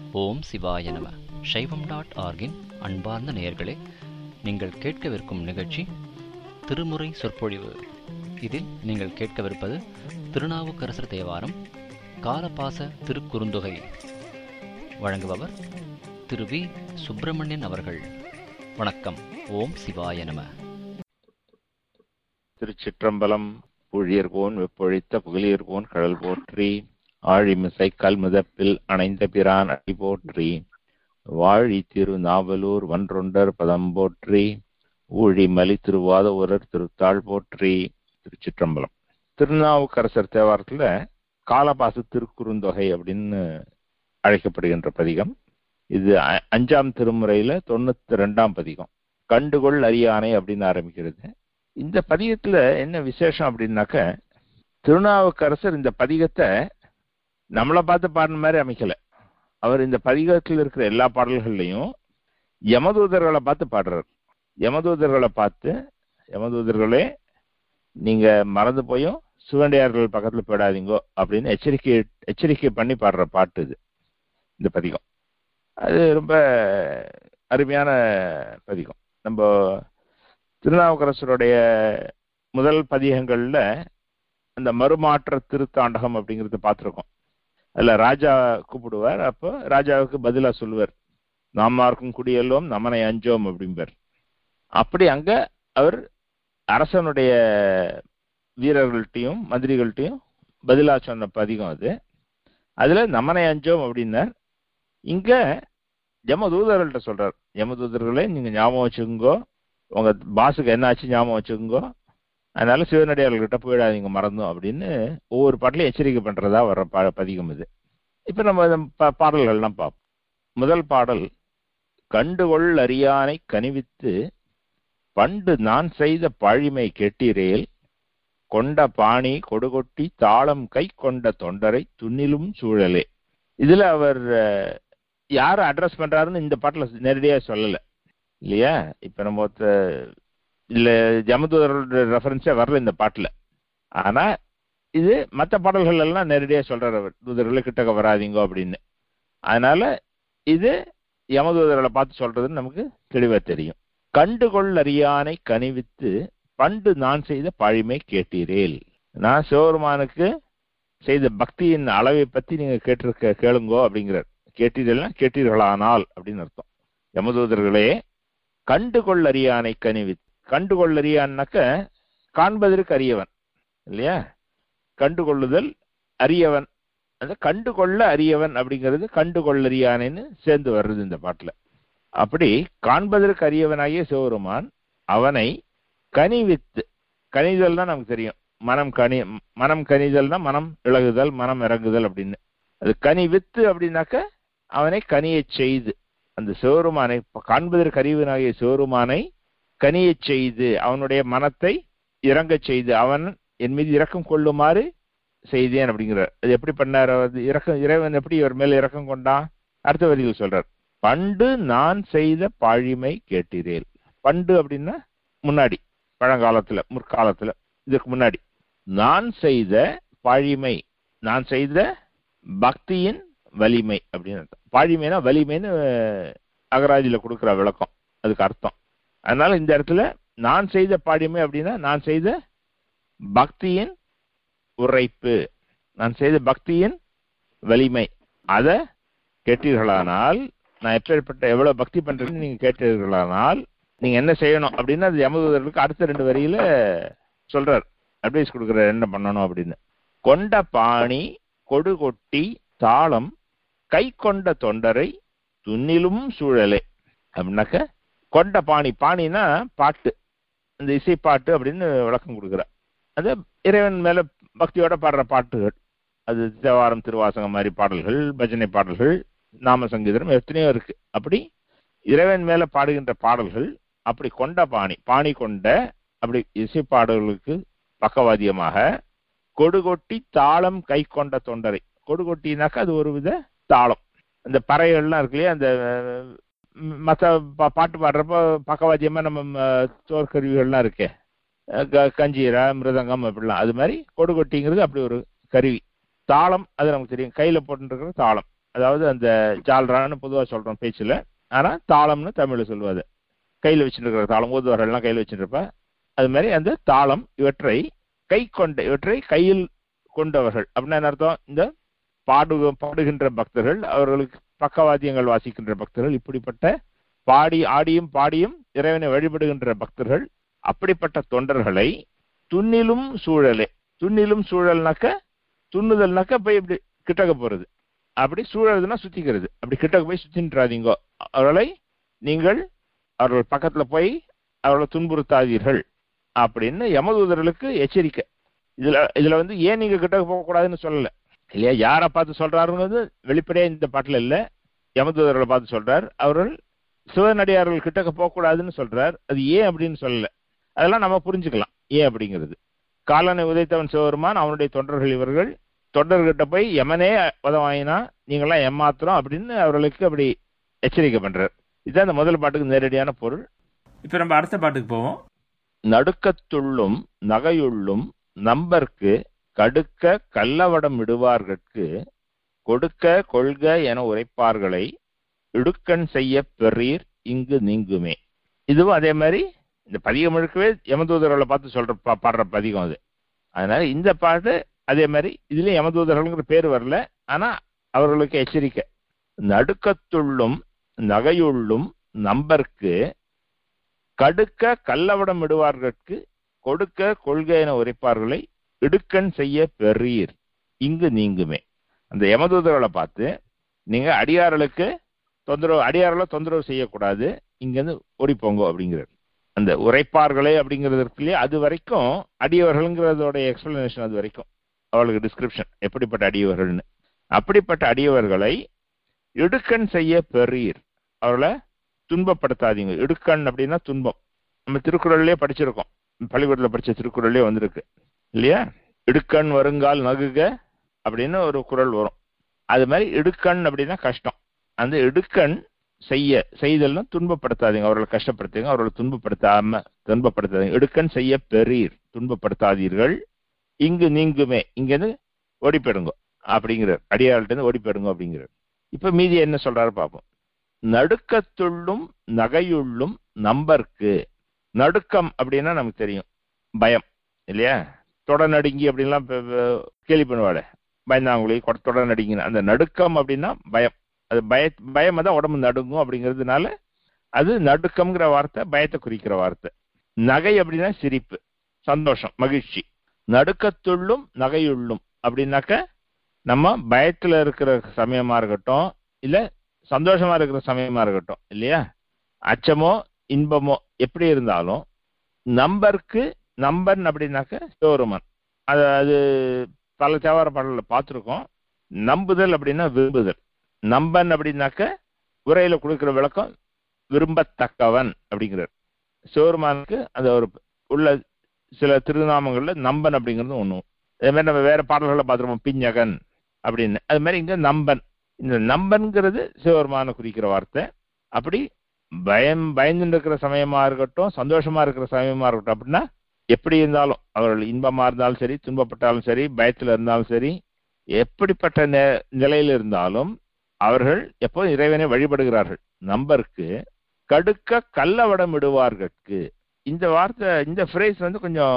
ஓம் சிவாய நம சைவம் டாட் ஆர்கின் அன்பார்ந்த நேயர்களே நீங்கள் கேட்கவிருக்கும் நிகழ்ச்சி திருமுறை சொற்பொழிவு இதில் நீங்கள் கேட்கவிருப்பது திருநாவுக்கரசர் தேவாரம் காலபாச திருக்குறுந்தொகை வழங்குபவர் திரு வி சுப்பிரமணியன் அவர்கள் வணக்கம் ஓம் சிவாய நம திருச்சிற்றம்பலம் புழியர்கோன் வெப்பொழித்த புகழியர்கோன் கடல் போற்றி ஆழிமிசை கல்முதப்பில் அணைந்த பிரான் அடி போற்றி வாழி திரு நாவலூர் வன்றொண்டர் பதம் போற்றி ஊழி மலி திருவாத ஊரர் திருத்தாள் போற்றி திருச்சிற்றம்பலம் திருநாவுக்கரசர் தேவாரத்துல காலபாசு திருக்குறுந்தொகை அப்படின்னு அழைக்கப்படுகின்ற பதிகம் இது அ- அஞ்சாம் திருமுறையில தொண்ணூத்தி ரெண்டாம் பதிகம் கண்டுகொள் அரியானை அப்படின்னு ஆரம்பிக்கிறது இந்த பதிகத்துல என்ன விசேஷம் அப்படின்னாக்க திருநாவுக்கரசர் இந்த பதிகத்தை நம்மளை பார்த்து பாடின மாதிரி அமைக்கல அவர் இந்த பதிகத்தில் இருக்கிற எல்லா பாடல்கள்லையும் யமதூதர்களை பார்த்து பாடுறார் யமதூதர்களை பார்த்து யமதூதர்களே நீங்க மறந்து போயும் சிவண்டியார்கள் பக்கத்துல போயிடாதீங்கோ அப்படின்னு எச்சரிக்கை எச்சரிக்கை பண்ணி பாடுற பாட்டு இது இந்த பதிகம் அது ரொம்ப அருமையான பதிகம் நம்ம திருநாவுக்கரசருடைய முதல் பதிகங்கள்ல அந்த மறுமாற்ற திருத்தாண்டகம் அப்படிங்கறத பார்த்திருக்கோம் அதுல ராஜா கூப்பிடுவார் அப்போ ராஜாவுக்கு பதிலா சொல்லுவார் நாமார்க்கும் குடியெல்லோம் நமனை அஞ்சோம் அப்படிம்பார் அப்படி அங்க அவர் அரசனுடைய வீரர்கள்ட்டையும் மந்திரிகள்ட்டையும் பதிலா சொன்ன பதிகம் அது அதுல நமனை அஞ்சோம் அப்படின்னார் இங்க யமதூதர்கள்ட்ட சொல்றார் யமதூதர்களே நீங்க ஞாபகம் வச்சுக்கோங்கோ உங்க பாஸுக்கு என்ன ஆச்சு ஞாபகம் வச்சுக்கோங்க அதனால சிவனடியார்கள்கிட்ட போயிடாதீங்க மறந்தோம் அப்படின்னு ஒவ்வொரு பாட்டிலையும் எச்சரிக்கை பண்றதா வர்ற பா பதிகம் இது இப்ப நம்ம இந்த பா- பாடல்கள்லாம் பார்ப்போம் முதல் பாடல் கண்டுகொள் அறியானை கனிவித்து பண்டு நான் செய்த பழிமை கெட்டிரேல் கொண்ட பாணி கொடுகொட்டி தாளம் கை கொண்ட தொண்டரை துண்ணிலும் சூழலே இதுல அவர் அஹ், யாரை அட்ரஸ் பண்றாருன்னு இந்த பாட்டுல நேரடியா சொல்லல இல்லையா இப்ப நம்ம ஒருத்த- இல்ல ஜமதூதரோட ரெஃபரன்ஸே வரல இந்த பாட்டுல ஆனா இது மற்ற பாடல்கள் எல்லாம் நேரடியா சொல்றாரு அவர் தூதர்களை கிட்டக்க வராதீங்க அப்படின்னு அதனால இது யமதூதர்களை பார்த்து சொல்றதுன்னு நமக்கு தெளிவா தெரியும் கண்டுகொள் அறியானை கனிவித்து பண்டு நான் செய்த பழிமை கேட்டீரேல் நான் சிவபெருமானுக்கு செய்த பக்தியின் அளவை பத்தி நீங்க கேட்டிருக்க கேளுங்கோ அப்படிங்கிறார் கேட்டீர்கள்னா கேட்டீர்களானால் அப்படின்னு அர்த்தம் யமதூதர்களே கண்டுகொள் அறியானை கனிவித்து கண்டுகொள் அறியான்னாக்க காண்பதற்கு அறியவன் இல்லையா கண்டுகொள்ளுதல் அறியவன் அந்த கண்டுகொள்ள அறியவன் அப்படிங்கிறது கண்டுகொள்ளறியானேன்னு சேர்ந்து வர்றது இந்த பாட்டுல அப்படி காண்பதற்கு அறியவனாகிய சிவபெருமான் அவனை கனிவித்து கனிதல் தான் நமக்கு தெரியும் மனம் கனி மனம் கனிதல்னா மனம் இழகுதல் மனம் இறங்குதல் அப்படின்னு அது கனிவித்து அப்படின்னாக்க அவனை கனியச் செய்து அந்த சிவருமானை காண்பதற்கு அறிவனாகிய சிவருமானை கனியச் செய்து அவனுடைய மனத்தை இறங்கச் செய்து அவன் என் மீது இரக்கம் கொள்ளுமாறு செய்தேன் அப்படிங்கிறார் அது எப்படி பண்ணார் அவர் இரக்கம் இறைவன் எப்படி இவர் மேல இரக்கம் கொண்டான் அடுத்த வரியில் சொல்றார் பண்டு நான் செய்த பாழிமை கேட்டீரேல் பண்டு அப்படின்னா முன்னாடி பழங்காலத்துல முற்காலத்துல இதுக்கு முன்னாடி நான் செய்த பாழிமை நான் செய்த பக்தியின் வலிமை அப்படின்னு அர்த்தம் பாழிமைனா வலிமைன்னு அஹ், அகராதியில கொடுக்குற விளக்கம் அதுக்கு அர்த்தம் அதனால இந்த இடத்துல நான் செய்த பாழிமை அப்படின்னா நான் செய்த பக்தியின் உரைப்பு நான் செய்த பக்தியின் வலிமை அதை கேட்டீர்களானால் நான் எப்பேற்பட்ட எவ்வளவு பக்தி பண்றேன்னு நீங்க கேட்டீர்களானால் நீங்க என்ன செய்யணும் அப்படின்னு அது யமதூதர்களுக்கு அடுத்த ரெண்டு வரியில சொல்றார் அட்வைஸ் கொடுக்குறார் என்ன பண்ணணும் அப்படின்னு கொண்ட பாணி கொடு கொட்டி தாளம் கை கொண்ட தொண்டரை துண்ணிலும் சூழலே அப்படின்னாக்க கொண்ட பாணி பாணினா பாட்டு இந்த இசைப்பாட்டு அப்படின்னு விளக்கம் கொடுக்குறார் அது இறைவன் மேல பக்தியோட பாடுற பாட்டுகள் அது தேவாரம் திருவாசகம் மாதிரி பாடல்கள் பஜனை பாடல்கள் நாம சங்கீதம் எத்தனையோ இருக்கு அப்படி இறைவன் மேல பாடுகின்ற பாடல்கள் அப்படி கொண்ட பாணி பாணி கொண்ட அப்படி இசை பாடல்களுக்கு பக்கவாதியமாக கொடுகொட்டி தாளம் கை கொண்ட தொண்டரை கொடுகொட்டினாக்கா அது ஒரு வித தாளம் இந்த பறைகள்லாம் இருக்கு இல்லையா அந்த அஹ், மத்த பா- பாட்டு பாடுறப்போ பக்கவாத்தியமா நம்ம ம- தோற்கருவிகள்லாம் இருக்கே அஹ் க- கஞ்சீரா மிருதங்கம் அப்படிலாம் அது மாதிரி கொடுகொட்டிங்கிறது அப்படி ஒரு கருவி தாளம் அது நமக்கு தெரியும் கையில போட்டுருக்கிற தாளம் அதாவது அந்த ஜால்ரான்னு பொதுவா சொல்றோம் பேச்சுல ஆனா தாளம்னு தமிழ்ல சொல்லுவாது கையில வச்சுட்டு இருக்கிற தாளம் ஊதுவரெல்லாம் கையில வச்சுட்டு இருப்ப அது மாதிரி அந்த தாளம் இவற்றை கை கொண்ட இவற்றை கையில் கொண்டவர்கள் அப்படின்னா என்ன அர்த்தம் இந்த பாடு பாடுகின்ற பக்தர்கள் அவர்களுக்கு பக்கவாத்தியங்கள் வாசிக்கின்ற பக்தர்கள் இப்படிப்பட்ட பாடி ஆடியும் பாடியும் இறைவனை வழிபடுகின்ற பக்தர்கள் அப்படிப்பட்ட தொண்டர்களை துண்ணிலும் சூழலே துண்ணிலும் சூழல்னாக்க துண்ணுதல்னாக்க போய் இப்படி கிட்டக்க போறது அப்படி சூழல்னா சுத்திக்கிறது அப்படி கிட்டக்க போய் சுத்தின்றாதீங்கோ அவர்களை நீங்கள் அவர்கள் பக்கத்துல போய் அவர்களை துன்புறுத்தாதீர்கள் அப்படின்னு யமதூதர்களுக்கு எச்சரிக்கை இதுல இதுல வந்து ஏன் நீங்க கிட்ட போக கூடாதுன்னு சொல்லல இல்லையா யாரை பார்த்து சொல்றாருங்கிறது வெளிப்படையா இந்த பாட்டுல இல்ல யமதூதர்களை பார்த்து சொல்றார் அவர்கள் சிவனடியார்கள் கிட்டக்க போக கூடாதுன்னு சொல்றார் அது ஏன் அப்படின்னு சொல்லல அதெல்லாம் நம்ம புரிஞ்சுக்கலாம் ஏன் அப்படிங்கிறது காலனை உதைத்தவன் சிவபெருமான் அவனுடைய தொண்டர்கள் இவர்கள் தொண்டர்கிட்ட போய் யமனே உதவ வாங்கினா நீங்களாம் ஏமாத்துறோம் அப்படின்னு அவர்களுக்கு அப்படி எச்சரிக்கை பண்றார் இதுதான் இந்த முதல் பாட்டுக்கு நேரடியான பொருள் இப்போ நம்ம அடுத்த பாட்டுக்கு போவோம் நடுக்கத்துள்ளும் நகையுள்ளும் நம்பர்க்கு கடுக்க கள்ளவடம் இடுவார்கட்கு கொடுக்க கொள்க என உரைப்பார்களை இடுக்கண் செய்ய பெறீர் இங்கு நீங்குமே இதுவும் அதே மாதிரி இந்த பதிகம் முழுக்கவே யமதூதர்களை பார்த்து சொல்ற பா- பாடுற பதிகம் அது அதனால இந்த பாட்டு அதே மாதிரி இதுலயும் யமதூதர்கள்ங்கிற பேர் வரல ஆனா அவர்களுக்கு எச்சரிக்கை நடுக்கத்துள்ளும் நகையுள்ளும் நம்பர்க்கு கடுக்க கள்ளவடம் இடுவார்கட்கு கொடுக்க கொள்கை என உரைப்பார்களை இடுக்கண் செய்ய பெறீர் இங்கு நீங்குமே அந்த யமதூதர்களை பார்த்து நீங்க அடியார்களுக்கு தொந்தரவு அடியார்களை தொந்தரவு செய்யக்கூடாது இங்கிருந்து ஓடிப்போங்க அப்படிங்கிறார் அந்த உரைப்பார்களே அப்படிங்கிறதுக்குள்ளே அது வரைக்கும் அடியவர்கள்ங்கிறதோட எக்ஸ்பிளனேஷன் அது வரைக்கும் அவளுக்கு டிஸ்கிரிப்ஷன் எப்படிப்பட்ட அடியவர்கள்னு அப்படிப்பட்ட அடியவர்களை இடுக்கண் செய்ய பெறீர் அவர்களை துன்பப்படுத்தாதீங்க இடுக்கண் அப்படின்னா துன்பம் நம்ம திருக்குறள்லயே படிச்சிருக்கோம் பள்ளிக்கூடத்துல படிச்ச திருக்குறள்லயே வந்திருக்கு இல்லையா இடுக்கண் வருங்கால் நகுக அப்படின்னு ஒரு குறள் வரும் அது மாதிரி இடுக்கண் அப்படின்னா கஷ்டம் அந்த இடுக்கண் செய்ய செய்தல்னா துன்பப்படுத்தாதீங்க அவர்களை கஷ்டப்படுத்துங்க அவர்களை துன்பப்படுத்தாம துன்பப்படுத்தாதீங்க இடுக்கண் செய்ய பெறீர் துன்பப்படுத்தாதீர்கள் இங்கு நீங்குமே இங்கிருந்து ஓடி போயிடுங்க அப்படிங்கிறார் அடியாள்கிட்ட இருந்து ஓடி போயிடுங்க அப்படிங்கிறார் இப்ப மீதி என்ன சொல்றாரு பார்ப்போம் நடுக்கத்துள்ளும் நகையுள்ளும் நம்பர்க்கு நடுக்கம் அப்படின்னா நமக்கு தெரியும் பயம் இல்லையா தொட நடுங்கி அப்படின்லாம் இப்ப- இப்ப கேள்வி பண்ணுவாளே பயந்தாங்குழி கொட- தொட நடுங்கின அந்த நடுக்கம் அப்படின்னா பயம் அது பய பயம் தான் உடம்பு நடுங்கும் அப்படிங்கிறதுனால அது நடுக்கம்ங்கிற வார்த்தை பயத்தை குறிக்கிற வார்த்தை நகை அப்படின்னா சிரிப்பு சந்தோஷம் மகிழ்ச்சி நடுக்கத்துள்ளும் நகையுள்ளும் அப்படின்னாக்க நம்ம பயத்துல இருக்கிற சமயமா இருக்கட்டும் இல்ல சந்தோஷமா இருக்கிற சமயமா இருக்கட்டும் இல்லையா அச்சமோ இன்பமோ எப்படி இருந்தாலும் நம்பருக்கு நம்பன் அப்படின்னாக்க சிவருமன் அது அது பல தேவார பாடல்ல பார்த்துருக்கோம் நம்புதல் அப்படின்னா விரும்புதல் நம்பன் அப்படின்னாக்க உரையில கொடுக்கிற விளக்கம் விரும்பத்தக்கவன் அப்படிங்கிறார் சிவருமானுக்கு அந்த ஒரு உள்ள சில திருநாமங்கள்ல நம்பன் அப்படிங்கிறது ஒண்ணும் அதே மாதிரி நம்ம வேற பாடல்களை பார்த்துருப்போம் பிஞ்சகன் அப்படின்னு அது மாதிரி இங்க நம்பன் இந்த நம்பன்கிறது சிவபெருமான குறிக்கிற வார்த்தை அப்படி பயம் பயந்துட்டு இருக்கிற சமயமா இருக்கட்டும் சந்தோஷமா இருக்கிற சமயமா இருக்கட்டும் அப்படின்னா எப்படி இருந்தாலும் அவர்கள் இன்பமா இருந்தாலும் சரி துன்பப்பட்டாலும் சரி பயத்துல இருந்தாலும் சரி எப்படிப்பட்ட நெ- நிலையில இருந்தாலும் அவர்கள் எப்போதும் இறைவனை வழிபடுகிறார்கள் நம்பருக்கு கடுக்க கள்ளவடம் இடுவார்கட்கு இந்த வார்த்தை இந்த ஃப்ரேஸ் வந்து கொஞ்சம்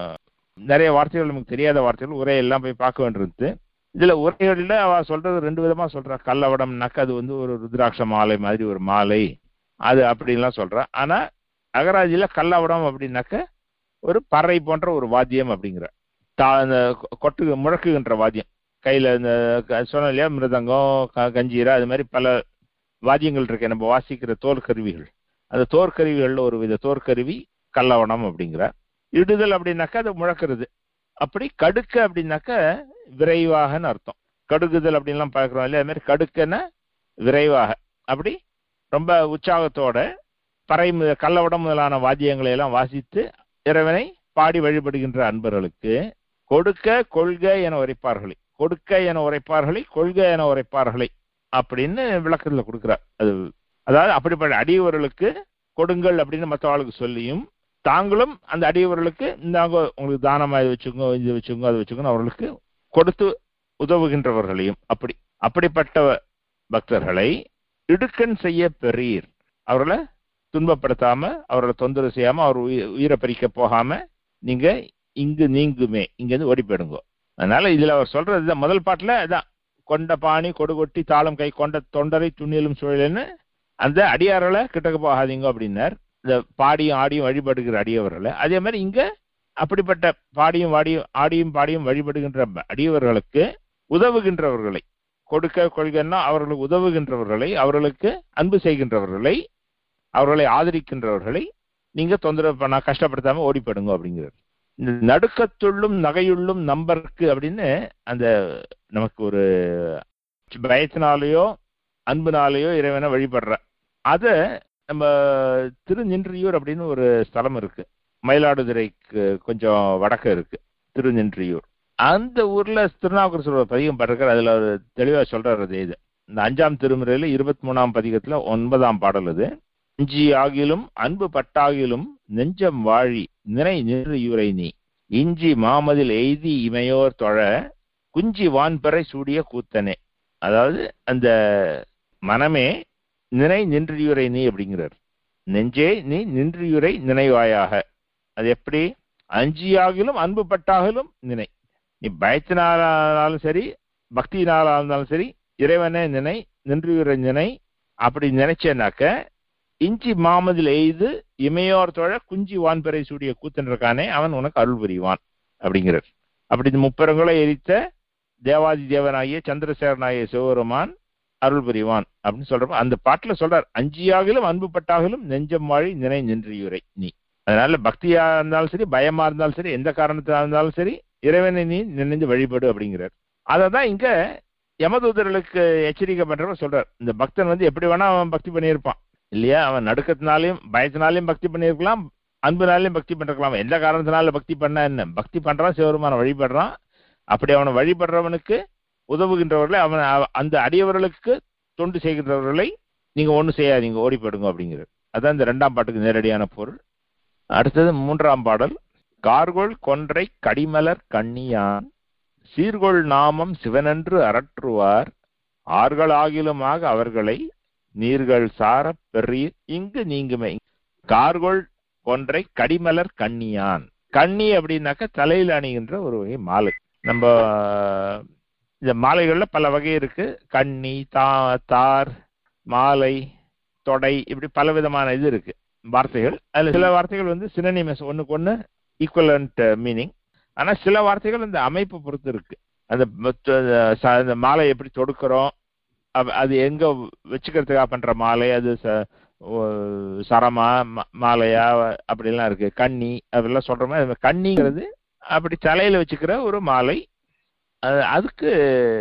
நிறைய வார்த்தைகள் நமக்கு தெரியாத வார்த்தைகள் உரையெல்லாம் போய் பார்க்க வேண்டியிருக்கு இதுல உரைகள்ல அவ சொல்றது ரெண்டு விதமா சொல்றா கள்ளவடம்னாக்க அது வந்து ஒரு ருத்ராட்ச மாலை மாதிரி ஒரு மாலை அது அப்படின்லாம் சொல்றா ஆனா அகராதியில கள்ளவடம் அப்படின்னாக்க ஒரு பறை போன்ற ஒரு வாத்தியம் அப்படிங்கிற தா இந்த கொ- கொட்டு முழக்குகின்ற வாத்தியம் கையில இந்த க- சொன்னோம் இல்லையா மிருதங்கம் க- கஞ்சீரா அது மாதிரி பல வாத்தியங்கள் இருக்கு நம்ம வாசிக்கிற தோல் கருவிகள் அந்த தோற்கருவிகள்ல ஒரு வித தோற்கருவி கள்ளவனம் அப்படிங்கிற இடுதல் அப்படின்னாக்கா அது முழக்கிறது அப்படி கடுக்க அப்படின்னாக்க விரைவாகன்னு அர்த்தம் கடுகுதல் அப்படின்லாம் பார்க்கிறோம் இல்லையா அது மாதிரி கடுக்கன்னா விரைவாக அப்படி ரொம்ப உற்சாகத்தோட பறை மு- கள்ளவடம் முதலான வாத்தியங்களை எல்லாம் வாசித்து இறைவனை பாடி வழிபடுகின்ற அன்பர்களுக்கு கொடுக்க கொள்கை என உரைப்பார்களே கொடுக்க என உரைப்பார்களே கொள்கை என உரைப்பார்களே அப்படின்னு விளக்கத்துல கொடுக்கிறார் அது அதாவது அப்படிப்பட்ட அடியவர்களுக்கு கொடுங்கள் அப்படின்னு மற்றவர்களுக்கு சொல்லியும் தாங்களும் அந்த அடியவர்களுக்கு இந்தாங்க உங்களுக்கு தானமா இது வச்சுக்கோங்க இது வச்சுக்கோங்க அது வச்சுக்கோங்க அவர்களுக்கு கொடுத்து உதவுகின்றவர்களையும் அப்படி அப்படிப்பட்ட பக்தர்களை இடுக்கண் செய்ய பெறீர் அவர்களை துன்பப்படுத்தாம அவர்களை தொந்தரவு செய்யாம அவர் உயி- உயிரை பறிக்க போகாம நீங்க இங்கு நீங்குமே இங்க இருந்து ஓடி போயிடுங்க அதனால இதுல அவர் சொல்றது இதுதான். முதல் பாட்டுல அதான் கொண்ட பாணி கொடுகொட்டி தாளம் கை கொண்ட தொண்டரை துணியலும் சுழலுன்னு அந்த அடியார்களை கிட்டக்க போகாதீங்க அப்படின்னார் இந்த பாடியும் ஆடியும் வழிபடுகிற அடியவர்களை அதே மாதிரி இங்க அப்படிப்பட்ட பாடியும் வாடியும் ஆடியும் பாடியும் வழிபடுகின்ற அடியவர்களுக்கு உதவுகின்றவர்களை கொடுக்க கொள்கைன்னா அவர்களுக்கு உதவுகின்றவர்களை அவர்களுக்கு அன்பு செய்கின்றவர்களை அவர்களை ஆதரிக்கின்றவர்களை நீங்க தொந்தரவு பண்ண கஷ்டப்படுத்தாம ஓடிப்படுங்க அப்படிங்கிறார் இந்த நடுக்கத்துள்ளும் நகையுள்ளும் நம்பருக்கு அப்படின்னு அந்த நமக்கு ஒரு பயத்தினாலேயோ அன்புனாலேயோ இறைவனை வழிபடுற அத நம்ம திருநின்றியூர் அப்படின்னு ஒரு ஸ்தலம் இருக்கு மயிலாடுதுறைக்கு கொஞ்சம் வடக்க இருக்கு திருநின்றியூர் அந்த ஊர்ல திருநாவுக்கரசர் பதிகம் பட்டிருக்கார் அதுல ஒரு தெளிவா சொல்றாரு அது இது இந்த அஞ்சாம் திருமுறையில இருபத்தி மூணாம் பதிகத்துல ஒன்பதாம் பாடல் அது இஞ்சி ஆகிலும் அன்பு பட்டாகிலும் நெஞ்சம் வாழி நிறை நின்று யுரை நீ இஞ்சி மாமதில் எய்தி இமையோர் தொழ குஞ்சி வான்பெறை சூடிய கூத்தனே அதாவது அந்த மனமே நினை நின்றியுரை நீ அப்படிங்கிறார் நெஞ்சே நீ நின்றியுரை நினைவாயாக அது எப்படி அஞ்சியாகிலும் அன்பு பட்டாகிலும் நினை நீ பயத்தினாலும் சரி பக்தியினால இருந்தாலும் சரி இறைவனே நினை நின்றியுரை நினை அப்படி நினைச்சேனாக்க இஞ்சி மாமதில் எய்து இமையோர் தொழ குஞ்சி வான்பெறை சூடிய கூத்தன் இருக்கானே அவன் உனக்கு அருள் புரிவான் அப்படிங்கிறார் அப்படி இந்த முப்பெருங்களை எரித்த தேவாதி தேவனாகிய சந்திரசேகரனாகிய சிவபெருமான் அருள் புரிவான் அப்படின்னு சொல்றப்ப அந்த பாட்டுல சொல்றார் அஞ்சியாகிலும் அன்பு பட்டாகிலும் நெஞ்சம் வாழி நினை நின்றியுரை நீ அதனால பக்தியா இருந்தாலும் சரி பயமா இருந்தாலும் சரி எந்த காரணத்தா இருந்தாலும் சரி இறைவனை நீ நினைந்து வழிபடு அப்படிங்கிறார் அததான் இங்க யமதூதர்களுக்கு எச்சரிக்கை பண்றவ சொல்றார் இந்த பக்தன் வந்து எப்படி வேணா அவன் பக்தி பண்ணியிருப்பான் இல்லையா அவன் நடுக்கத்தினாலையும் பயத்தினாலையும் பக்தி பண்ணியிருக்கலாம் அன்புனாலையும் பக்தி பண்ணிருக்கலாம் எந்த காரணத்தினால பக்தி பண்ணா என்ன பக்தி பண்றான் சிவருமான வழிபடுறான் அப்படி அவனை வழிபடுறவனுக்கு உதவுகின்றவர்களை அவன் அவ- அந்த அடியவர்களுக்கு தொண்டு செய்கின்றவர்களை நீங்க ஒண்ணு செய்யாதீங்க ஓடி போயிடுங்க அப்படிங்கிறது அதான் இந்த ரெண்டாம் பாட்டுக்கு நேரடியான பொருள் அடுத்தது மூன்றாம் பாடல் கார்கோள் கொன்றை கடிமலர் கண்ணியான் சீர்கொள் நாமம் சிவனென்று அரற்றுவார் ஆர்களாகிலுமாக அவர்களை நீர்கள் சாரப் பெறீர் இங்கு நீங்குமே கார்கோள் கொன்றை கடிமலர் கண்ணியான் கண்ணி அப்படின்னாக்க தலையில் அணிகின்ற ஒரு வகை மாலை நம்ம இந்த மாலைகள்ல பல வகை இருக்கு கண்ணி தா தார் மாலை தொடை இப்படி பல விதமான இது இருக்கு வார்த்தைகள் அதுல சில வார்த்தைகள் வந்து சினனிமஸ் ஒண்ணுக்கு ஒண்ணு ஈக்குவலண்ட் மீனிங் ஆனா சில வார்த்தைகள் இந்த அமைப்பு பொறுத்து இருக்கு அந்த மொத்த- ச- அந்த மாலை எப்படி தொடுக்கிறோம் அப்ப அது எங்க வச்சுக்கிறதுக்காக பண்ற மாலை அது ச- ஓ- சரமா ம- மாலையா அப்படிலாம் இருக்கு கண்ணி அதெல்லாம் சொல்ற மாதிரி அது கண்ணிங்கிறது அப்படி தலையில வச்சுக்கிற ஒரு மாலை அது- அதுக்கு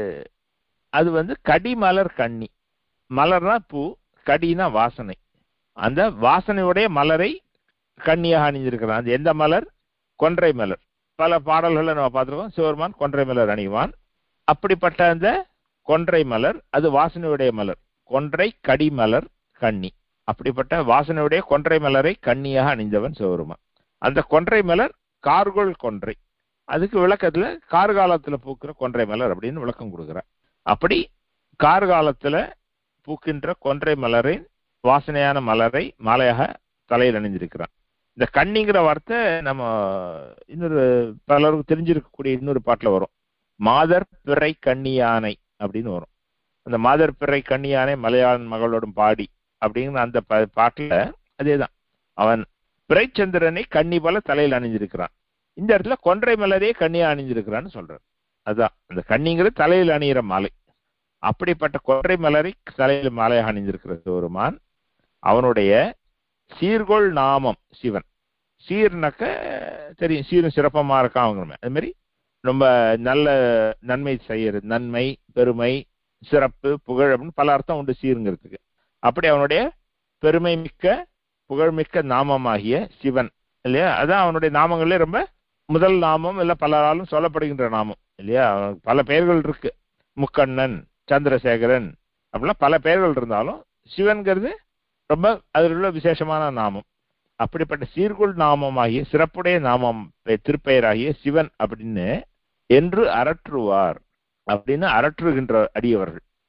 அது வந்து கடிமலர் கண்ணி மலர்னா பூ கடினா வாசனை அந்த வாசனையுடைய மலரை கண்ணியாக அணிஞ்சிருக்கிறான் அது எந்த மலர் கொன்றை மலர் பல பாடல்களை நம்ம பார்த்துருக்கோம் சிவருமான் கொன்றை மலர் அணிவான் அப்படிப்பட்ட அந்த கொன்றை மலர் அது வாசனையுடைய மலர் கொன்றை கடிமலர் கண்ணி அப்படிப்பட்ட வாசனையுடைய கொன்றை மலரை கண்ணியாக அணிந்தவன் சிவருமான் அந்த கொன்றை மலர் கார்கோள் கொன்றை அதுக்கு விளக்கத்துல கார்காலத்துல பூக்கிற கொன்றை மலர் அப்படின்னு விளக்கம் கொடுக்குறார் அப்படி கார்காலத்துல பூக்கின்ற கொன்றை மலரின் வாசனையான மலரை மாலையாக தலையில் அணிந்திருக்கிறான் இந்த கண்ணிங்கிற வார்த்தை நம்ம இன்னொரு பலருக்கு தெரிஞ்சிருக்கக்கூடிய இன்னொரு பாட்டுல வரும் மாதர் பிறை கண்ணியானை அப்படின்னு வரும் அந்த மாதர் பிறை கண்ணியானை மலையாளன் மகளோடும் பாடி அப்படிங்கிற அந்த ப- பாட்டுல அதேதான் அவன் பிறைச்சந்திரனை கண்ணி போல தலையில் அணிஞ்சிருக்கிறான் இந்த இடத்துல கொன்றை மலரே கண்ணியா அணிஞ்சிருக்கிறான்னு சொல்றார் அதான் அந்த கண்ணிங்கிறது தலையில் அணியிற மாலை அப்படிப்பட்ட கொன்றை மலரை தலையில் மாலையாக அணிந்திருக்கிற சிவருமான் அவனுடைய சீர்கொள் நாமம் சிவன் சீர்னாக்க தெரியும் சீரும் சிறப்பமா இருக்கான் அவங்க அது மாதிரி ரொம்ப நல்ல நன்மை செய்யறது நன்மை பெருமை சிறப்பு புகழ் அப்படின்னு பல அர்த்தம் உண்டு சீருங்கிறதுக்கு அப்படி அவனுடைய பெருமை மிக்க புகழ்மிக்க நாமமாகிய சிவன் இல்லையா அதான் அவனுடைய நாமங்களே ரொம்ப முதல் நாமம் இல்ல பலராலும் சொல்லப்படுகின்ற நாமம் இல்லையா அவனுக்கு பல பெயர்கள் இருக்கு முக்கண்ணன் சந்திரசேகரன் அப்படிலாம் பல பெயர்கள் இருந்தாலும் சிவன்கிறது ரொம்ப அதில் உள்ள விசேஷமான நாமம் அப்படிப்பட்ட சீர்குள் நாமமாகிய சிறப்புடைய நாமம் பெ- திருப்பெயராகிய சிவன் அப்படின்னு என்று அரற்றுவார் அப்படின்னு அரற்றுகின்ற அடியவர்கள்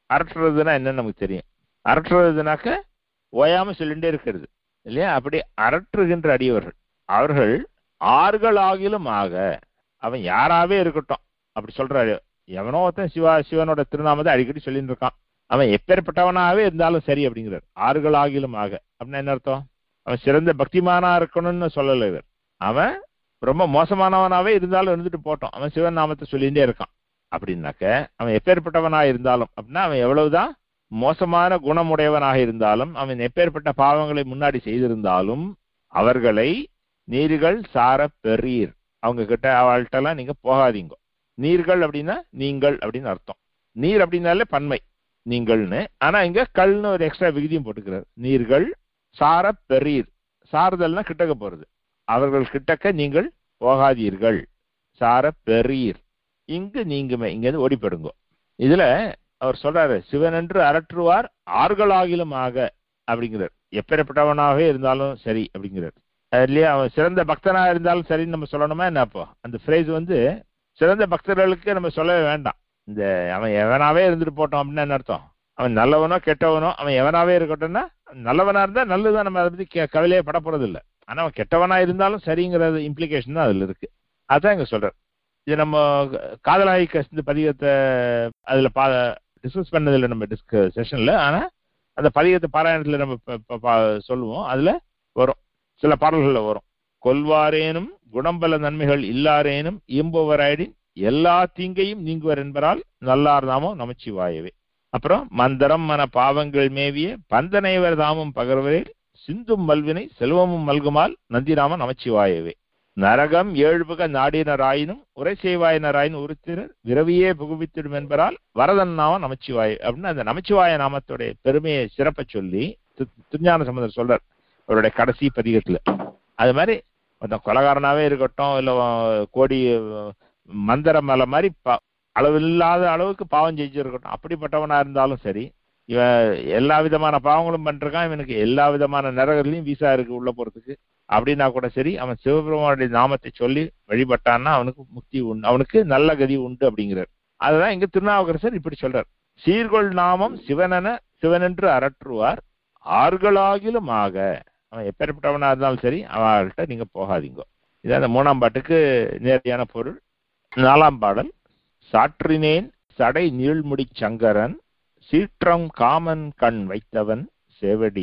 அரட்டுறதுன்னா என்னன்னு நமக்கு தெரியும் அரட்டுறதுனாக்க ஓயாம சொல்லிட்டே இருக்கிறது இல்லையா அப்படி அரற்றுகின்ற அடியவர்கள் அவர்கள் ஆறுகளாகிலும் ஆக அவன் யாராவே இருக்கட்டும் அப்படி சொல்றாரு எவனோ ஒருத்தன் சிவா சிவனோட திருநாமத்தை அடிக்கடி சொல்லிட்டு இருக்கான் அவன் எப்பேற்பட்டவனாவே இருந்தாலும் சரி அப்படிங்கிறார் ஆறுகளாகிலும் ஆக அப்படின்னா என்ன அர்த்தம் அவன் சிறந்த பக்திமானா இருக்கணும்னு சொல்லல இவர் அவன் ரொம்ப மோசமானவனாவே இருந்தாலும் இருந்துட்டு போட்டோம் அவன் சிவன் நாமத்தை சொல்லிட்டே இருக்கான் அப்படின்னாக்க அவன் எப்பேற்பட்டவனா இருந்தாலும் அப்படின்னா அவன் எவ்வளவுதான் மோசமான குணமுடையவனாக இருந்தாலும் அவன் எப்பேற்பட்ட பாவங்களை முன்னாடி செய்திருந்தாலும் அவர்களை நீர்கள் சார பெறீர் அவங்க கிட்ட அவள்கிட்ட எல்லாம் நீங்க போகாதீங்க நீர்கள் அப்படின்னா நீங்கள் அப்படின்னு அர்த்தம் நீர் அப்படின்னாலே பன்மை நீங்கள்னு ஆனா இங்க கல்னு ஒரு எக்ஸ்ட்ரா விகுதியும் போட்டுக்கிறார் நீர்கள் சார பெறீர் சாறுதல்னா கிட்டக்க போறது அவர்கள் கிட்டக்க நீங்கள் போகாதீர்கள் சார பெறீர் இங்கு நீங்குமே இங்க இருந்து ஓடிப்படுங்க இதுல அவர் சொல்றாரு சிவனென்று அரற்றுவார் ஆறுகளாகிலும் ஆக அப்படிங்கிறார் எப்பேற்பட்டவனாகவே இருந்தாலும் சரி அப்படிங்கிறார் அது இல்லையா அவன் சிறந்த பக்தனா இருந்தாலும் சரின்னு நம்ம சொல்லணுமா என்ன அப்போ அந்த ஃப்ரேஸ் வந்து சிறந்த பக்தர்களுக்கு நம்ம சொல்லவே வேண்டாம் இந்த அவன் எவனாவே இருந்துட்டு போட்டோம் அப்படின்னு என்ன அர்த்தம் அவன் நல்லவனோ கெட்டவனோ அவன் எவனாவே இருக்கட்டும்னா நல்லவனா இருந்தா நல்லதுதான் நம்ம அதை பத்தி கே- கவலையே பட போறது இல்ல ஆனா அவன் கெட்டவனா இருந்தாலும் சரிங்கிறது இம்ப்ளிகேஷன் தான் அதுல இருக்கு அதான் இங்க சொல்றார் இது நம்ம காதலாய் கசிந்த பதிகத்தை அதுல பா டிஸ்கஸ் பண்ணதில்லை நம்ம டிஸ்க செஷன்ல ஆனா அந்த பதிகத்தை பாராயணத்துல நம்ம ப- ப- பா- சொல்லுவோம் அதுல வரும் சில பாடல்கள்ல வரும் கொல்வாரேனும் குணம்பல நன்மைகள் இல்லாரேனும் இயம்புவராயிடின் எல்லா தீங்கையும் நீங்குவர் என்பதால் நல்லார் நாமம் நமச்சிவாயவே அப்புறம் மந்தரம் மன பாவங்கள் மேவிய பந்தனைவர் தாமும் பகர்வரில் சிந்தும் மல்வினை செல்வமும் மல்குமால் நந்திராம நமச்சிவாயவே நரகம் ஏழ்புக நாடினராயினும் உரை செய்வாயினராயின் உருத்திரர் விரவியே புகுவித்திடும் என்பதால் வரதன் நாமம் நமச்சிவாய அப்படின்னு அந்த நமச்சிவாய நாமத்துடைய பெருமையை சிறப்ப சொல்லி தி- திருஞான சம்பந்தர் சொல்றார் அவருடைய கடைசி பதிகத்துல அது மாதிரி ஒருத்தன் கொலகாரனாவே இருக்கட்டும் இல்ல அஹ், கோடி அஹ், மந்திர மலை மாதிரி ப- அளவில்லாத அளவுக்கு பாவம் செஞ்சிருக்கட்டும் அப்படிப்பட்டவனா இருந்தாலும் சரி இவன் எல்லா விதமான பாவங்களும் பண்றான் இவனுக்கு எல்லா விதமான நரகத்திலையும் வீசா இருக்கு உள்ள போறதுக்கு அப்படின்னா கூட சரி அவன் சிவபெருமானுடைய நாமத்தை சொல்லி வழிபட்டான்னா அவனுக்கு முக்தி உண்டு அவனுக்கு நல்ல கதி உண்டு அப்படிங்கிறார் அதுதான் இங்க திருநாவுக்கரசர் இப்படி சொல்றார் சீர்கொள் நாமம் சிவனென சிவனென்று அரற்றுவார் ஆறுகளாகிலும் ஆக அவன் எப்பேற்பட்டவனா இருந்தாலும் சரி அவன்கிட்ட நீங்க போகாதீங்க இதான் அந்த மூணாம் பாட்டுக்கு நேரடியான பொருள் நாலாம் பாடல் சாற்றினேன் சடை நீள்முடி சங்கரன் சீற்றம் காமன் கண் வைத்தவன் செவடி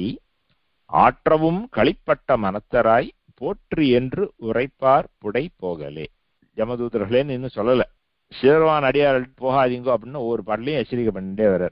ஆற்றவும் களிப்பட்ட மனத்தராய் போற்றி என்று உரைப்பார் புடை போகலே யமதூதர்களேன்னு இன்னும் சொல்லல சிறுவான் அடியார் போகாதீங்கோ அப்படின்னு ஒவ்வொரு பாடலையும் எச்சரிக்கை பண்ணிட்டே வர்றார்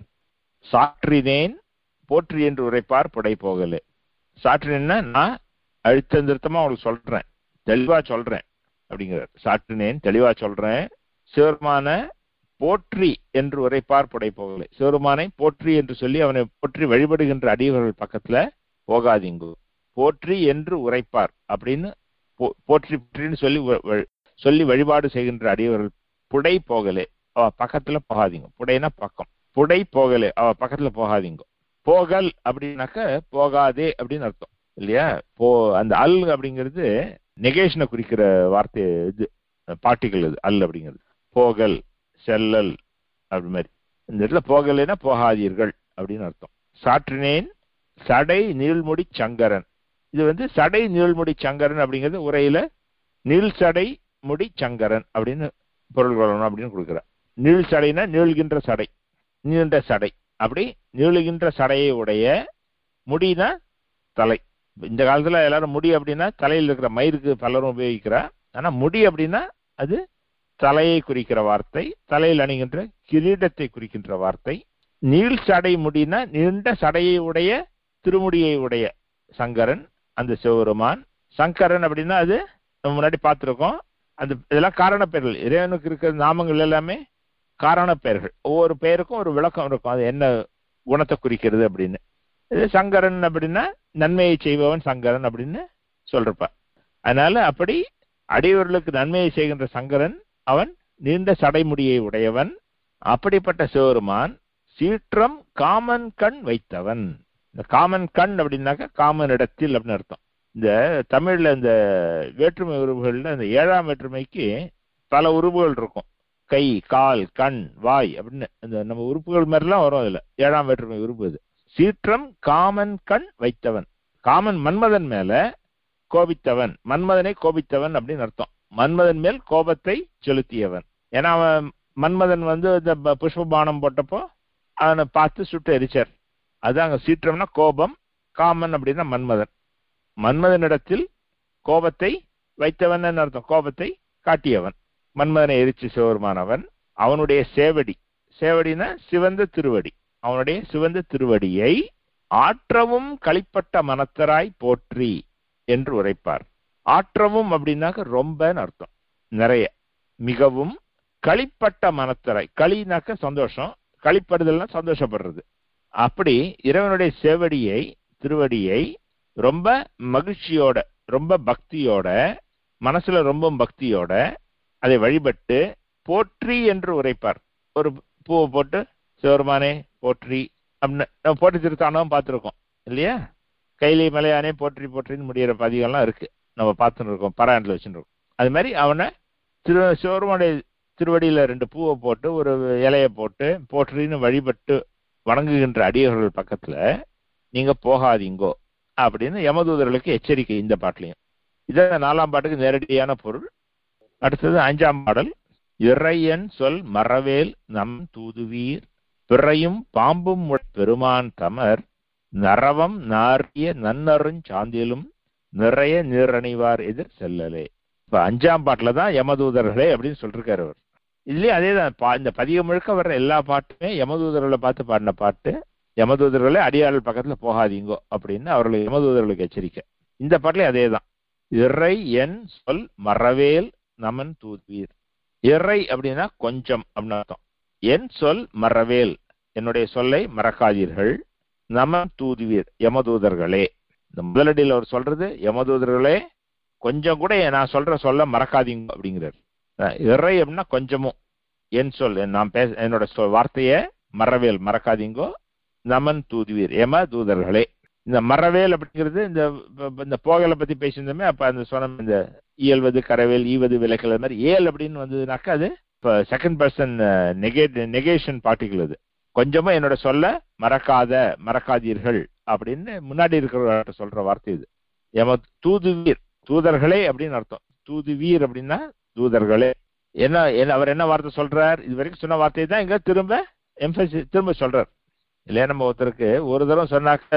சாற்றினேன் போற்றி என்று உரைப்பார் புடை போகலே சாற்றினேன்னா நான் அழுத்த நிறுத்தமா உங்களுக்கு சொல்றேன் தெளிவா சொல்றேன் அப்படிங்கிறார் சாற்றினேன் தெளிவா சொல்றேன் சிவருமான போற்றி என்று உரைப்பார் புடை போகலை சிவருமானை போற்றி என்று சொல்லி அவனை போற்றி வழிபடுகின்ற அடியவர்கள் பக்கத்துல போகாதீங்கோ போற்றி என்று உரைப்பார் அப்படின்னு போ- போற்றி போற்றின்னு சொல்லி வ- வ- சொல்லி வழிபாடு செய்கின்ற அடியவர்கள் புடை போகலே அவ பக்கத்துல போகாதீங்க புடைனா பக்கம் புடை போகலே அவ பக்கத்துல போகாதீங்க போகல் அப்படின்னாக்க போகாதே அப்படின்னு அர்த்தம் இல்லையா போ அந்த அல் அப்படிங்கிறது நெகேஷனை குறிக்கிற வார்த்தை இது பார்ட்டிகள் இது அல் அப்படிங்கிறது போகல் செல்லல் அப்படி மாதிரி இந்த இடத்துல போகலைன்னா போகாதீர்கள் அப்படின்னு அர்த்தம் சாற்றினேன் சடை நீள்முடி சங்கரன் இது வந்து சடை நீள்முடி சங்கரன் அப்படிங்கிறது உரையில நீள் சடை முடி சங்கரன் அப்படின்னு பொருள் கொள்ளணும் அப்படின்னு கொடுக்குறார் நீள் சடைனா நீள்கின்ற சடை நீண்ட சடை அப்படி நீளுகின்ற சடையை உடைய முடினா தலை இந்த காலத்துல எல்லாரும் முடி அப்படின்னா தலையில் இருக்கிற மயிருக்கு பலரும் உபயோகிக்கிறா ஆனா முடி அப்படின்னா அது தலையை குறிக்கிற வார்த்தை தலையில் அணிகின்ற கிரீடத்தை குறிக்கின்ற வார்த்தை நீள் சடை முடினா நீண்ட சடையை உடைய திருமுடியை உடைய சங்கரன் அந்த சிவபெருமான் சங்கரன் அப்படின்னா அது நம்ம முன்னாடி பார்த்திருக்கோம் அந்த இதெல்லாம் காரண பெயர்கள் இறைவனுக்கு இருக்கிற நாமங்கள் எல்லாமே காரண பெயர்கள் ஒவ்வொரு பெயருக்கும் ஒரு விளக்கம் இருக்கும் அது என்ன குணத்தை குறிக்கிறது அப்படின்னு இது சங்கரன் அப்படின்னா நன்மையை செய்பவன் சங்கரன் அப்படின்னு சொல்றப்ப அதனால அப்படி அடியவர்களுக்கு நன்மையை செய்கின்ற சங்கரன் அவன் நீண்ட சடைமுடியை உடையவன் அப்படிப்பட்ட சிவருமான் சீற்றம் காமன் கண் வைத்தவன் இந்த காமன் கண் அப்படின்னாக்க காமன் இடத்தில் அப்படின்னு அர்த்தம் இந்த தமிழ்ல இந்த வேற்றுமை உருவுகள்ல இந்த ஏழாம் வேற்றுமைக்கு பல உருவுகள் இருக்கும் கை கால் கண் வாய் அப்படின்னு இந்த நம்ம உறுப்புகள் மாதிரிலாம் வரும் அதுல ஏழாம் வேற்றுமை உறுப்பு இது சீற்றம் காமன் கண் வைத்தவன் காமன் மன்மதன் மேல கோபித்தவன் மன்மதனை கோபித்தவன் அப்படின்னு அர்த்தம் மன்மதன் மேல் கோபத்தை செலுத்தியவன் ஏன்னா அவன் மன்மதன் வந்து இந்த ப- புஷ்ப பானம் போட்டப்போ அவனை பார்த்து சுட்டு எரிச்சார் அது அங்க சீற்றம்னா கோபம் காமன் அப்படின்னா மன்மதன் மன்மதனிடத்தில் கோபத்தை வைத்தவன் அர்த்தம் கோபத்தை காட்டியவன் மன்மதனை எரிச்சு சிவருமானவன் அவனுடைய சேவடி சேவடினா சிவந்த திருவடி அவனுடைய சிவந்த திருவடியை ஆற்றவும் களிப்பட்ட மனத்தராய் போற்றி என்று உரைப்பார் ஆற்றவும் அப்படின்னாக்க ரொம்பன்னு அர்த்தம் நிறைய மிகவும் களிப்பட்ட மனத்தராய் களினாக்க சந்தோஷம் களிப்படுதல்னா சந்தோஷப்படுறது அப்படி இறைவனுடைய சேவடியை திருவடியை ரொம்ப மகிழ்ச்சியோட ரொம்ப பக்தியோட மனசுல ரொம்ப பக்தியோட அதை வழிபட்டு போற்றி என்று உரைப்பார் ஒரு பூவை போட்டு சிவருமானே போற்றி அப்படின்னு நம்ம போற்றி திருத்தானவும் பார்த்துருக்கோம் இல்லையா கைலி மலையானே போற்றி போற்றின்னு முடியிற பதிகம்லாம் இருக்கு நம்ம பார்த்துன்னு இருக்கோம் பராயணில் வச்சுட்டு இருக்கோம் அது மாதிரி அவனை திரு சிவருமானுடைய திருவடியில ரெண்டு பூவை போட்டு ஒரு இலையை போட்டு போற்றின்னு வழிபட்டு வணங்குகின்ற அடியவர்கள் பக்கத்துல நீங்க போகாதீங்கோ அப்படின்னு யமதூதர்களுக்கு எச்சரிக்கை இந்த பாட்டுலையும் இதான் நாலாம் பாட்டுக்கு நேரடியான பொருள் அடுத்தது அஞ்சாம் பாடல் இறையன் சொல் மறவேல் நம் தூதுவீர் பிறையும் பாம்பும் உடைய பெருமான் தமர் நரவம் நாரிய நன்னருஞ் சாந்திலும் நிறைய நீரணிவார் எதிர் செல்லலே இப்ப அஞ்சாம் பாட்டுல தான் யமதூதர்களே அப்படின்னு சொல்லிருக்காரு அவர் இதுலயே அதேதான் பா- இந்த பதிகம் முழுக்க வர்ற எல்லா பாட்டுமே யமதூதர்களை பார்த்து பாடின பாட்டு யமதூதர்களே அடியாளர் பக்கத்துல போகாதீங்கோ அப்படின்னு அவர்களுக்கு யமதூதர்களுக்கு எச்சரிக்கை இந்த பாட்டுலயும் அதேதான் இறை என் சொல் மறவேல் நமன் தூதுவீர் இறை அப்படின்னா கொஞ்சம் அப்படின்னு அர்த்தம் என் சொல் மறவேல் என்னுடைய சொல்லை மறக்காதீர்கள் நமன் தூதுவீர் யமதூதர்களே இந்த முதலடியில் அவர் சொல்றது யமதூதர்களே கொஞ்சம் கூட நான் சொல்ற சொல்ல மறக்காதீங்க அப்படிங்கிறார் அஹ் இறை அப்படின்னா கொஞ்சமும் என் சொல் நான் பேச என்னோட சொல் வார்த்தையை மறவேல் மறக்காதீங்கோ நமன் தூதுவீர் யம தூதர்களே இந்த மறவேல் அப்படிங்கிறது இந்த ப- இந்த போகலை பத்தி பேசியிருந்தோமே அப்ப அந்த சொன்ன இந்த இயல்வது கரவேல் ஈவது விலைகள் அது மாதிரி ஏல் அப்படின்னு வந்ததுனாக்கா அது இப்போ செகண்ட் பர்சன் நெகேட் நெகேஷன் பார்ட்டிகள் அது கொஞ்சமும் என்னோட சொல்ல மறக்காத மறக்காதீர்கள் அப்படின்னு முன்னாடி இருக்கிற சொல்ற வார்த்தை இது எம தூதுவீர் தூதர்களே அப்படின்னு அர்த்தம் தூதுவீர் அப்படின்னா தூதர்களே என்ன என்ன அவர் என்ன வார்த்தை சொல்றார் இது வரைக்கும் சொன்ன வார்த்தையை தான் இங்க திரும்ப எம்பசி திரும்ப சொல்றார் இல்லையா நம்ம ஒருத்தருக்கு ஒரு தடவை சொன்னாக்க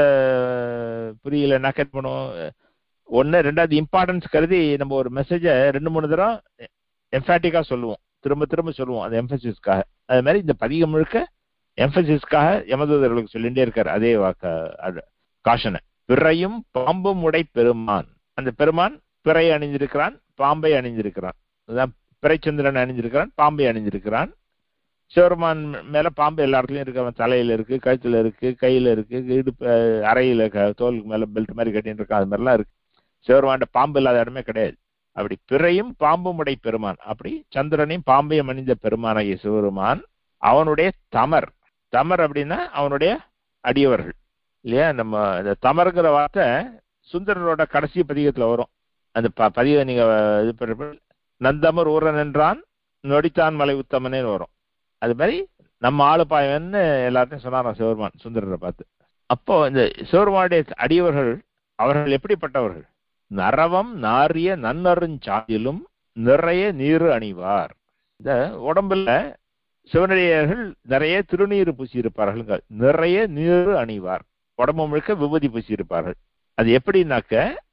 புரியலனாக்க என்ன பண்ணுவோம் ஒன்று ரெண்டாவது இம்பார்ட்டன்ஸ் கருதி நம்ம ஒரு மெசேஜை ரெண்டு மூணு தடவை எம்ஃபாட்டிக்காக சொல்லுவோம் திரும்ப திரும்ப சொல்லுவோம் அந்த எம்பசிஸ்க்காக அது மாதிரி இந்த பதிகம் முழுக்க எம்பசிஸ்க்காக யமதூதர்களுக்கு சொல்லிட்டே இருக்காரு அதே வாக்க அது காஷனை பிறையும் பாம்பும் உடை பெருமான் அந்த பெருமான் பிறை அணிந்திருக்கிறான் பாம்பை அணிந்திருக்கிறான் அதான் பிறைச்சந்திரன் அணிஞ்சிருக்கிறான் பாம்பை அணிஞ்சிருக்கிறான் சிவருமான் மேல பாம்பு எல்லா இடத்துலயும் இருக்கு அவன் தலையில இருக்கு கழுத்துல இருக்கு கையில இருக்கு இடுப்பு அஹ், அறையில க- தோலுக்கு மேல பெல்ட் மாதிரி கட்டின்னு இருக்கான் அது மாதிரிலாம் இருக்கு சிவருமான்ட பாம்பு இல்லாத இடமே கிடையாது அப்படி பிறையும் பாம்பும் உடை பெருமான் அப்படி சந்திரனையும் பாம்பையும் அணிந்த பெருமானாகிய சிவருமான் அவனுடைய தமர் தமர் அப்படின்னா அவனுடைய அடியவர்கள் இல்லையா நம்ம இந்த தமருங்கிற வார்த்தை சுந்தரரோட கடைசி பதிகத்துல வரும் அந்த ப பதிவை நீங்க இது பண்ண நந்தமர் ஊரன் என்றான் நொடித்தான் மலை உத்தமனே வரும் அது மாதிரி நம்ம ஆளு பாயவன்னு எல்லாத்தையும் சொன்னாராம் சிவருமான் சுந்தரரை பார்த்து அப்போ இந்த சிவருமானுடைய அடியவர்கள் அவர்கள் எப்படிப்பட்டவர்கள் நரவம் நாரிய நன்னருஞ்சாதிலும் நிறைய நீர் அணிவார் இந்த உடம்புல சிவனடியர்கள் நிறைய திருநீர் பூசியிருப்பார்கள் நிறைய நீர் அணிவார் உடம்பு முழுக்க விபூதி பூசியிருப்பார்கள் அது எப்படின்னாக்க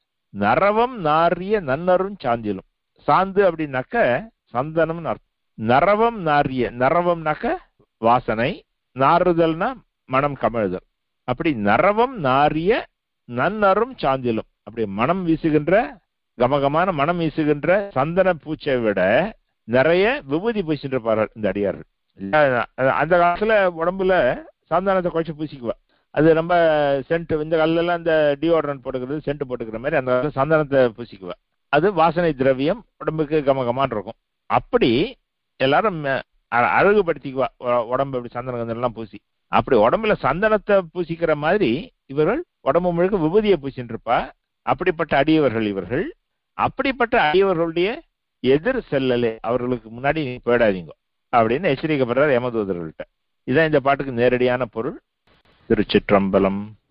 நரவம் நாரிய நன்னரும் சாந்திலும் சாந்து அப்படின்னாக்க சந்தனம்னு அர்த்தம் நரவம் நாரிய நரவம்னாக்க வாசனை நாறுதல்னா மனம் கமழுதல் அப்படி நரவம் நாரிய நன்னரும் சாந்திலும் அப்படி மனம் வீசுகின்ற கமகமான மனம் வீசுகின்ற சந்தன பூச்சை விட நிறைய விபூதி பூசின்றிருப்பார்கள் இந்த அடியார்கள் அஹ் அந்த காலத்துல உடம்புல சந்தனத்தை குறைச்சு பூசிக்குவா அது ரொம்ப சென்ட் இந்த காலத்துல எல்லாம் இந்த டியோட்ரன் போட்டுக்கிறது சென்ட் போட்டுக்கிற மாதிரி அந்த காலத்துல சந்தனத்தை பூசிக்குவா அது வாசனை திரவியம் உடம்புக்கு கமகமான் இருக்கும் அப்படி எல்லாரும் ம- அ- அழகுபடுத்திக்குவா உ- உடம்பு இப்படி சந்தன கந்தனம் எல்லாம் பூசி அப்படி உடம்புல சந்தனத்தை பூசிக்கிற மாதிரி இவர்கள் உடம்பு முழுக்க விபூதியை பூசின்னு இருப்பா அப்படிப்பட்ட அடியவர்கள் இவர்கள் அப்படிப்பட்ட அடியவர்களுடைய எதிர் செல்லலே அவர்களுக்கு முன்னாடி நீங்க போயிடாதீங்க அப்படின்னு எச்சரிக்கப்படுறார் யமதூதர்கள்ட்ட இதான் இந்த பாட்டுக்கு நேரடியான பொருள் திருச்சிற்றம்பலம்